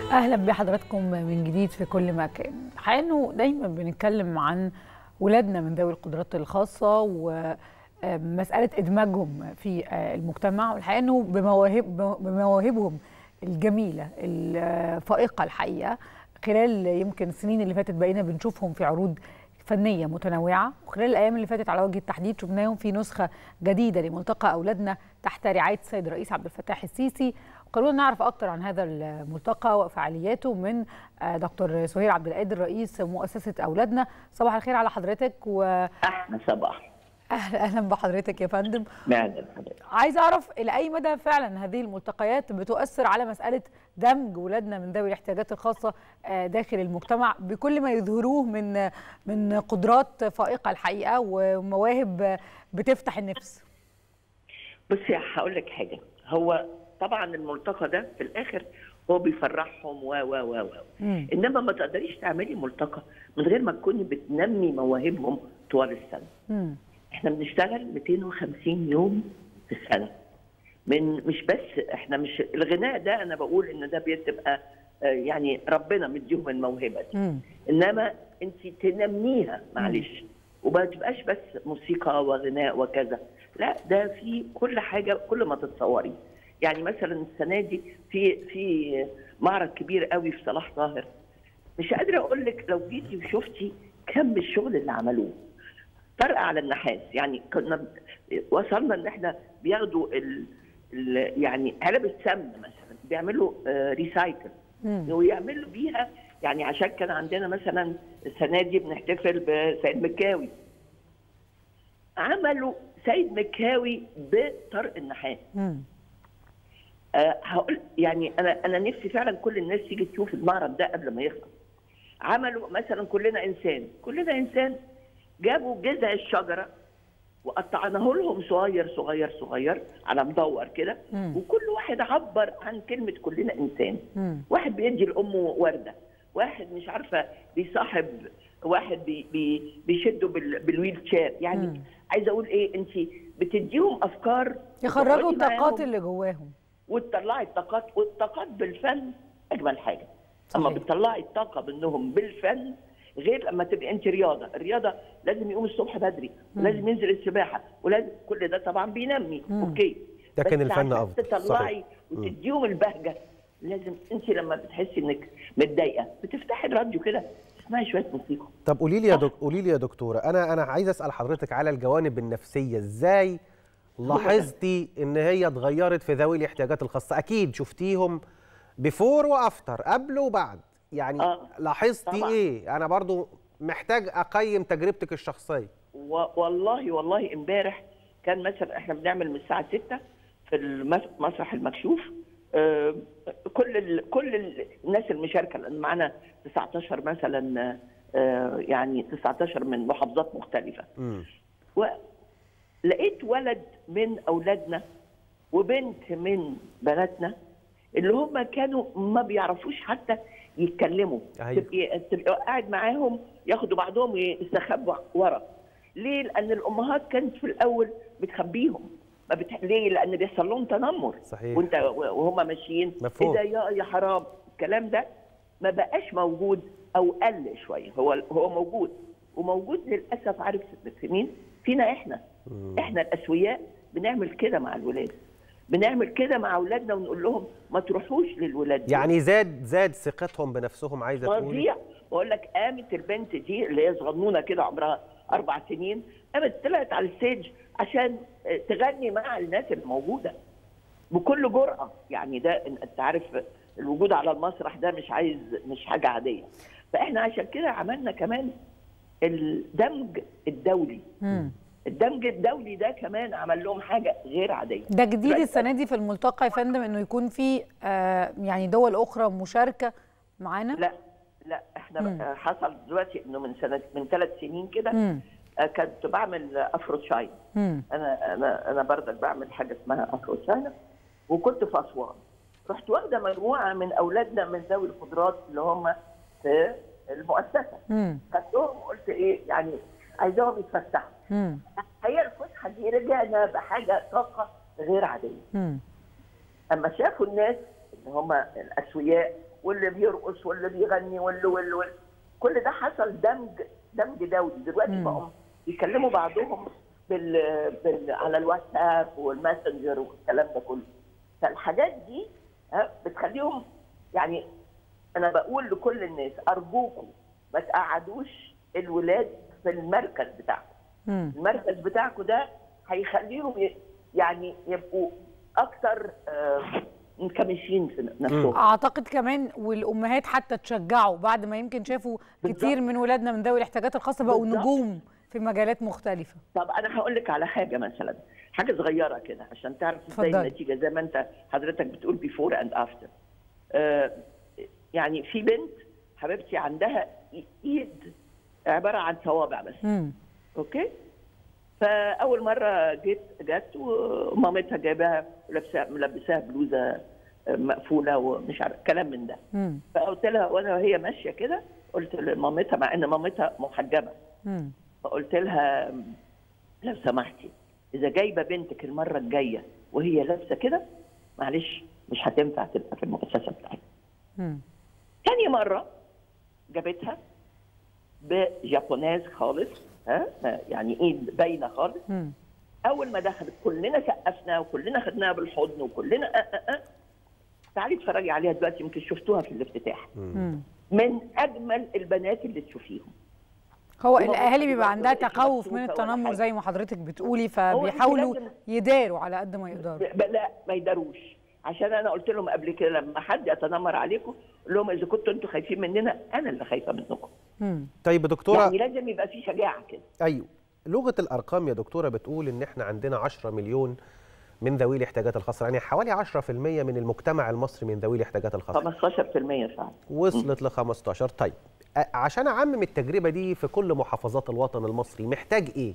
اهلا بحضراتكم من جديد في كل مكان الحقيقه انه دايما بنتكلم عن ولادنا من ذوي القدرات الخاصه ومساله ادماجهم في المجتمع والحقيقه انه بمواهب بمواهبهم الجميله الفائقه الحقيقه خلال يمكن السنين اللي فاتت بقينا بنشوفهم في عروض فنيه متنوعه وخلال الايام اللي فاتت على وجه التحديد شفناهم في نسخه جديده لملتقى اولادنا تحت رعايه السيد الرئيس عبد الفتاح السيسي خلونا نعرف اكتر عن هذا الملتقى وفعالياته من دكتور سهير عبد القادر رئيس مؤسسه اولادنا صباح الخير على حضرتك و احلى صباح اهلا اهلا بحضرتك يا فندم اهلا عايز اعرف الى اي مدى فعلا هذه الملتقيات بتؤثر على مساله دمج ولادنا من ذوي الاحتياجات الخاصه داخل المجتمع بكل ما يظهروه من من قدرات فائقه الحقيقه ومواهب بتفتح النفس بصي هقول لك حاجه هو طبعا الملتقى ده في الاخر هو بيفرحهم و و و و انما ما تقدريش تعملي ملتقى من غير ما تكوني بتنمي مواهبهم طوال السنه مم. احنا بنشتغل 250 يوم في السنه من مش بس احنا مش الغناء ده انا بقول ان ده بتبقى يعني ربنا مديهم الموهبه دي مم. انما انت تنميها معلش وما تبقاش بس موسيقى وغناء وكذا لا ده في كل حاجه كل ما تتصوري يعني مثلا السنه دي في في معرض كبير قوي في صلاح ظاهر مش قادره اقول لك لو جيتي وشفتي كم الشغل اللي عملوه فرق على النحاس يعني كنا وصلنا ان احنا بياخدوا ال ال يعني علب السمن مثلا بيعملوا آه ريسايكل ويعملوا بيها يعني عشان كان عندنا مثلا السنه دي بنحتفل بسيد مكاوي عملوا سيد مكاوي بطرق النحاس مم. أه هقول يعني انا انا نفسي فعلا كل الناس تيجي تشوف المعرض ده قبل ما يخلص عملوا مثلا كلنا انسان كلنا انسان جابوا جذع الشجره وقطعناه لهم صغير صغير صغير على مدور كده وكل واحد عبر عن كلمه كلنا انسان مم. واحد بيدي لامه ورده واحد مش عارفه بيصاحب واحد بي بي بيشده بال بالويل شير يعني مم. عايزه اقول ايه انت بتديهم افكار يخرجوا وتقعدي الطاقات معاهم اللي جواهم وتطلعي الطاقات والطاقات بالفن اجمل حاجه اما صحيح. بتطلعي الطاقه منهم بالفن غير لما تبقي انت رياضه الرياضه لازم يقوم الصبح بدري ولازم ينزل السباحه ولازم كل ده طبعا بينمي مم. اوكي لكن بس الفن عشان أفضل. تطلعي صحيح. وتديهم البهجه لازم انت لما بتحسي انك متضايقه بتفتحي الراديو كده تسمعي شويه موسيقى طب قولي لي يا دك... قولي لي يا دكتوره انا انا عايز اسال حضرتك على الجوانب النفسيه ازاي لاحظتي ان هي اتغيرت في ذوي الاحتياجات الخاصه اكيد شفتيهم بيفور وافتر قبل وبعد يعني آه، لاحظتي طبعاً. ايه انا برضو محتاج اقيم تجربتك الشخصيه و- والله والله امبارح كان مثلا احنا بنعمل من الساعه 6 في المسرح المكشوف آه، كل ال كل ال الناس المشاركه لان معانا 19 مثلا آه، يعني 19 من محافظات مختلفه امم ولقيت ولد من اولادنا وبنت من بناتنا اللي هم كانوا ما بيعرفوش حتى يتكلموا أيوة. تبقي تبقى قاعد معاهم ياخدوا بعضهم ويستخبوا ورا ليه؟ لان الامهات كانت في الاول بتخبيهم ما بتح... ليه؟ لان بيحصل لهم تنمر صحيح. وانت وهم ماشيين مفهوم. ايه ده يا يا حرام الكلام ده ما بقاش موجود او قل شويه هو هو موجود وموجود للاسف عارف في مين؟ فينا احنا احنا الاسوياء بنعمل كده مع الولاد بنعمل كده مع اولادنا ونقول لهم ما تروحوش للولاد دول. يعني زاد زاد ثقتهم بنفسهم عايزه تقولي فظيع بقول لك قامت البنت دي اللي هي صغنونه كده عمرها اربع سنين قامت طلعت على الستيج عشان تغني مع الناس الموجوده بكل جرأه يعني ده انت عارف الوجود على المسرح ده مش عايز مش حاجه عاديه فاحنا عشان كده عملنا كمان الدمج الدولي مم. الدمج الدولي ده كمان عمل لهم حاجه غير عاديه ده جديد بس- السنه دي في الملتقى يا فندم انه يكون في آه يعني دول اخرى مشاركه معانا لا لا احنا مم. آه، حصل دلوقتي انه من سنه من ثلاث سنين كده مم. آه، كنت بعمل افرو تشاين مم. انا انا انا برضك بعمل حاجه اسمها افرو تشاين وكنت في اسوان رحت واخده مجموعه من اولادنا من ذوي القدرات اللي هم في المؤسسه مم. خدتهم وقلت ايه يعني عايزاهم يتفسحوا مم. هي الفسحه دي رجعنا بحاجه طاقه غير عاديه مم. اما شافوا الناس ان هم الاسوياء واللي بيرقص واللي بيغني واللي واللي, واللي. كل ده حصل دمج دمج دولي دلوقتي مم. بقوا بيكلموا بعضهم بال, بال على الواتساب والماسنجر والكلام ده كله فالحاجات دي ها، بتخليهم يعني انا بقول لكل الناس ارجوكم ما تقعدوش الولاد في المركز بتاعكم مم. المركز بتاعكم ده هيخليهم ي- يعني يبقوا اكتر آه، منكمشين في نفسهم اعتقد كمان والامهات حتى تشجعوا بعد ما يمكن شافوا بالظبط. كتير من ولادنا من ذوي الاحتياجات الخاصه بقوا بالظبط. نجوم في مجالات مختلفه طب انا هقول لك على حاجه مثلا حاجه صغيره كده عشان تعرف ازاي اتفضلي. النتيجه زي ما انت حضرتك بتقول بيفور اند افتر يعني في بنت حبيبتي عندها ايد عباره عن صوابع بس مم. اوكي فاول مره جيت جت ومامتها جايباها ولابسها ملبساها بلوزه مقفوله ومش عارف كلام من ده مم. فقلت لها وانا وهي ماشيه كده قلت لمامتها مع ان مامتها محجبه مم. فقلت لها لو سمحتي اذا جايبه بنتك المره الجايه وهي لابسه كده معلش مش هتنفع تبقى في المؤسسه بتاعتنا مم. تاني مره جابتها بجابونيز خالص ها يعني ايد باينه خالص مم. اول ما دخلت كلنا سقفنا وكلنا خدناها بالحضن وكلنا أه أه أه. تعالي اتفرجي عليها دلوقتي يمكن شفتوها في الافتتاح مم. من اجمل البنات اللي تشوفيهم هو وما الاهالي بتبقى بيبقى عندها بتبقى تخوف مكسوفة من ولا التنمر حاجة. زي ما حضرتك بتقولي أنت فبيحاولوا لازم- يداروا على قد ما يقدروا ب- لا ما يداروش عشان انا قلت لهم قبل كده لما حد يتنمر عليكم قول لهم اذا كنتوا انتوا خايفين مننا انا اللي خايفه منكم مم. طيب يا دكتوره يعني لازم يبقى في شجاعه كده ايوه لغه الارقام يا دكتوره بتقول ان احنا عندنا 10 مليون من ذوي الاحتياجات الخاصه يعني حوالي 10% من المجتمع المصري من ذوي الاحتياجات الخاصه 15% فعلا وصلت ل 15 طيب أ- عشان اعمم التجربه دي في كل محافظات الوطن المصري محتاج ايه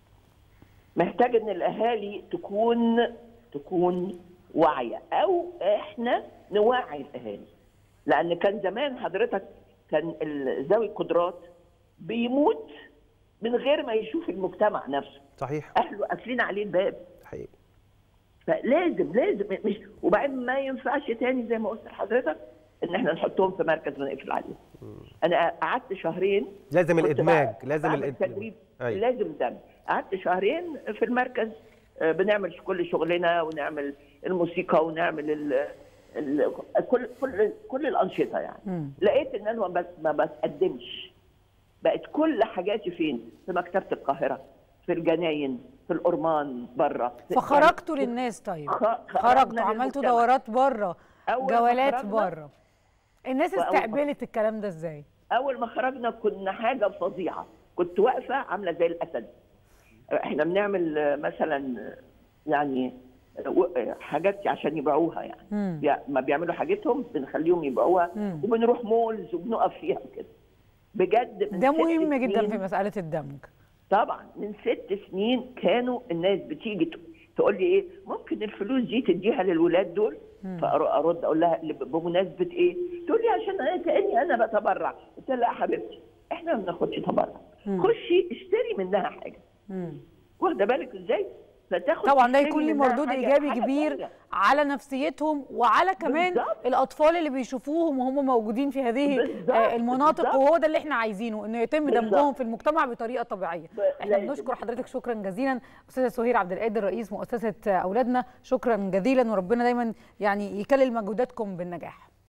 محتاج ان الاهالي تكون تكون واعيه او احنا نوعي الاهالي لان كان زمان حضرتك كان ال- ذوي القدرات بيموت من غير ما يشوف المجتمع نفسه صحيح اهله قافلين عليه الباب حقيقي فلازم لازم مش وبعدين ما ينفعش تاني زي ما قلت لحضرتك ان احنا نحطهم في مركز ونقفل عليهم. انا قعدت شهرين لازم كنت الادماج بقى- لازم بعمل الادماج تدريب أيوة. لازم دم قعدت شهرين في المركز آه، بنعمل كل شغلنا ونعمل الموسيقى ونعمل ال ال كل كل كل الانشطه يعني مم. لقيت ان انا ما بس- ما بتقدمش بقت كل حاجاتي فين؟ في مكتبه القاهره في الجناين في الأورمان بره فخرجتوا للناس طيب خ- خرجنا خرجتوا عملتوا للمجتمع. دورات بره أول ما جولات خرجنا- بره الناس وأول ما- استقبلت الكلام ده ازاي اول ما خرجنا كنا حاجه فظيعه كنت واقفه عامله زي الاسد احنا بنعمل آه، مثلا آه، يعني آه، و- آه، حاجات عشان يبيعوها يعني مم. بيع- ما بيعملوا حاجتهم بنخليهم يبيعوها مم. وبنروح مولز وبنقف فيها كده بجد من ده ست مهم جدا سنين- في مساله الدمج طبعا من ست سنين كانوا الناس بتيجي ت- تقول لي ايه ممكن الفلوس دي تديها للولاد دول فارد اقول لها ل- بمناسبه ايه تقول لي عشان انا كاني انا بتبرع قلت لها لا يا حبيبتي احنا ما بناخدش تبرع خشي اشتري منها حاجه مم. واخده بالك ازاي فتاخد طبعا ده تشتري يكون ليه منها مردود حاجة- ايجابي حاجة كبير تانية. على نفسيتهم وعلى كمان بالظبط. الاطفال اللي بيشوفوهم وهم موجودين في هذه بالظبط. آه، المناطق بالظبط. وهو ده اللي احنا عايزينه انه يتم بالظبط. دمجهم في المجتمع بطريقه طبيعيه ب- احنا لازم. بنشكر حضرتك شكرا جزيلا استاذه سهير عبد القادر رئيس مؤسسه اولادنا شكرا جزيلا وربنا دايما يعني يكلل مجهوداتكم بالنجاح